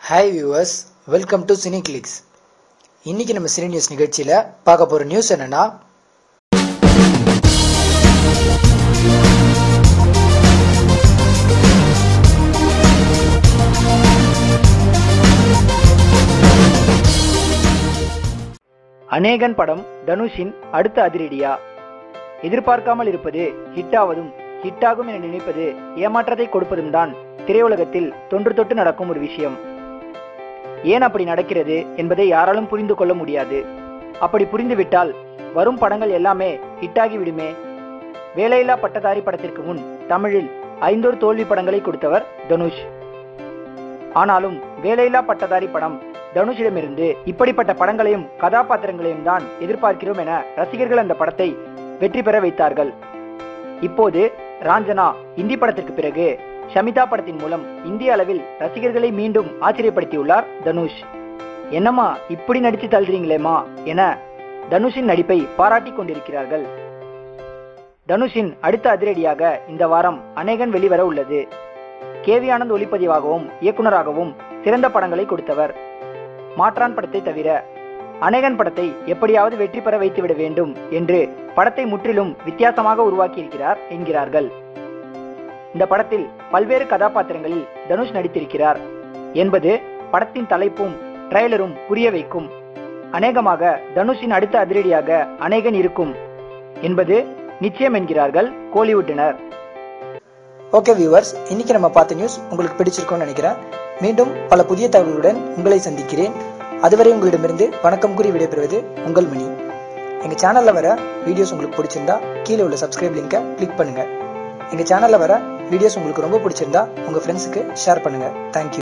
hi viewers welcome to Cine Clicks இன்னைக்கு நம்ம cine news நிகழ்ச்சியில் பார்க்க போகிற நியூஸ் என்னன்னா அநேகன் படம் தனுஷின் அடுத்த அதிரடியா எதிர்பார்க்காமல் இருப்பது ஹிட்டாவதும் ஹிட்டாகும் என நினைப்பது ஏமாற்றத்தை கொடுப்பதும் தான் திரையுலகத்தில் தொன்று தொட்டு நடக்கும் ஒரு விஷயம் ஏன் அப்படி நடக்கிறது என்பதை யாராலும் புரிந்து கொள்ள முடியாது அப்படி புரிந்துவிட்டால் வரும் படங்கள் எல்லாமே ஹிட்டாகி விடுமே வேலையில்லா பட்டதாரி படத்திற்கு முன் தமிழில் ஐந்தொரு தோல்வி படங்களை கொடுத்தவர் தனுஷ் ஆனாலும் வேலையில்லா பட்டதாரி படம் தனுஷிடமிருந்து இப்படிப்பட்ட படங்களையும் கதாபாத்திரங்களையும் தான் எதிர்பார்க்கிறோம் என ரசிகர்கள் அந்த படத்தை வெற்றி பெற வைத்தார்கள் இப்போது ராஞ்சனா இந்தி படத்திற்கு பிறகு ஷமிதா படத்தின் மூலம் இந்திய அளவில் ரசிகர்களை மீண்டும் ஆச்சரியப்படுத்தியுள்ளார் தனுஷ் என்னம்மா இப்படி நடிச்சு தள்ளுறீங்களேம்மா என தனுஷின் நடிப்பை பாராட்டிக் கொண்டிருக்கிறார்கள் தனுஷின் அடுத்த அதிரடியாக இந்த வாரம் அநேகன் வெளிவர உள்ளது கேவி ஆனந்த் ஒளிப்பதிவாகவும் இயக்குனராகவும் சிறந்த படங்களை கொடுத்தவர் மாற்றான் படத்தை தவிர அநேகன் படத்தை எப்படியாவது வெற்றி பெற வைத்துவிட வேண்டும் என்று படத்தை முற்றிலும் வித்தியாசமாக உருவாக்கியிருக்கிறார் என்கிறார்கள் இந்த படத்தில் பல்வேறு கதாபாத்திரங்களில் தனுஷ் நடித்திருக்கிறார் என்பது படத்தின் தலைப்பும் ட்ரைலரும் புரிய வைக்கும் அநேகமாக தனுஷின் அடுத்த அதிரடியாக அநேகன் இருக்கும் என்பது நிச்சயம் என்கிறார்கள் கோலிவுட்டினர் ஓகே வியூவர்ஸ் இன்னைக்கு நம்ம பார்த்த நியூஸ் உங்களுக்கு பிடிச்சிருக்கும்னு நினைக்கிறேன் மீண்டும் பல புதிய தகவல்களுடன் உங்களை சந்திக்கிறேன் அதுவரை உங்களிடமிருந்து வணக்கம் கூறி விடைபெறுவது உங்கள் மணி எங்க சேனல்ல வர வீடியோஸ் உங்களுக்கு பிடிச்சிருந்தா கீழே உள்ள சப்ஸ்கிரைப் லிங்கை கிளிக் பண்ணுங்க எங்க சேனல்ல வர வீடியோஸ் உங்களுக்கு ரொம்ப பிடிச்சிருந்தா உங்க ஃப்ரெண்ட்ஸுக்கு ஷேர் பண்ணுங்க தேங்க்யூ